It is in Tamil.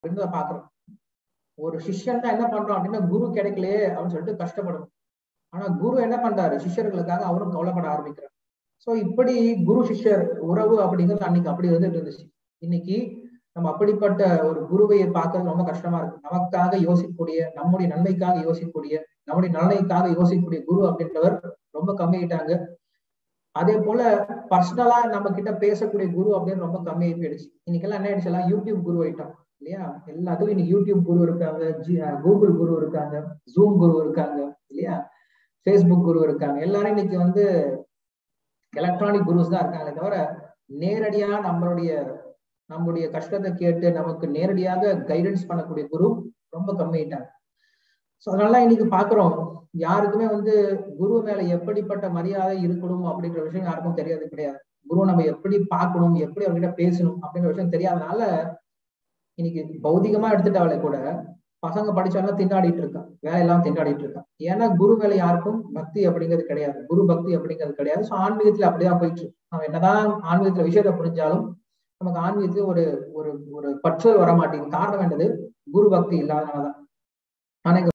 அப்படின்னு பாக்குறோம் ஒரு சிஷ்யன் தான் என்ன பண்றோம் அப்படின்னா குரு கிடைக்கலையே அப்படின்னு சொல்லிட்டு கஷ்டப்படும் ஆனா குரு என்ன பண்றாரு சிஷ்யர்களுக்காக அவரும் கவலைப்பட ஆரம்பிக்கிறார் சோ இப்படி குரு சிஷ்யர் உறவு அப்படிங்கிறது அன்னைக்கு அப்படி வந்துட்டு இருந்துச்சு இன்னைக்கு நம்ம அப்படிப்பட்ட ஒரு குருவை பார்க்கறது ரொம்ப கஷ்டமா இருக்கு நமக்காக யோசிக்கக்கூடிய நம்முடைய நன்மைக்காக யோசிக்கக்கூடிய நம்முடைய நலனைக்காக யோசிக்கக்கூடிய குரு அப்படின்றவர் ரொம்ப கம்மியாயிட்டாங்க அதே போல பர்சனலா நம்ம கிட்ட பேசக்கூடிய குரு அப்படின்னு ரொம்ப கம்மியாகி போயிடுச்சு இன்னைக்கெல்லாம் என்ன ஆயிடுச்சு எல்லாம் யூடியூப் குரு ஆயிட்டோம் இல்லையா எல்லாத்துக்கும் இன்னைக்கு யூடியூப் குரு இருக்காங்க கூகுள் குரு இருக்காங்க ஜூம் குரு இருக்காங்க இல்லையா ஃபேஸ்புக் குரு இருக்காங்க எல்லாரும் இன்னைக்கு வந்து எலக்ட்ரானிக் குருஸ் தான் இருக்காங்களே தவிர நேரடியா நம்மளுடைய நம்மளுடைய கஷ்டத்தை கேட்டு நமக்கு நேரடியாக கைடன்ஸ் பண்ணக்கூடிய குரு ரொம்ப கம்மியாயிட்டாங்க ஸோ அதனால இன்னைக்கு பாக்குறோம் யாருக்குமே வந்து குரு மேல எப்படிப்பட்ட மரியாதை இருக்கணும் அப்படின்ற விஷயம் யாருக்கும் தெரியாது கிடையாது குரு நம்ம எப்படி பார்க்கணும் எப்படி அவர்கிட்ட பேசணும் அப்படின்ற விஷயம் தெரியாதனால இன்னைக்கு பௌதிகமா எடுத்துட்டாலே கூட பசங்க படிச்சாலும் திண்டாடிட்டு இருக்கான் வேலையெல்லாம் திண்டாடிட்டு இருக்கான் ஏன்னா குரு மேல யாருக்கும் பக்தி அப்படிங்கிறது கிடையாது குரு பக்தி அப்படிங்கிறது கிடையாது ஸோ ஆன்மீகத்துல அப்படிதான் போயிட்டு நம்ம என்னதான் ஆன்மீகத்துல விஷயத்த புரிஞ்சாலும் நமக்கு ஆன்மீகத்துல ஒரு ஒரு ஒரு பற்றல் வர மாட்டேங்குது காரணம் என்னது குரு பக்தி இல்லாதனாலதான் ஆனா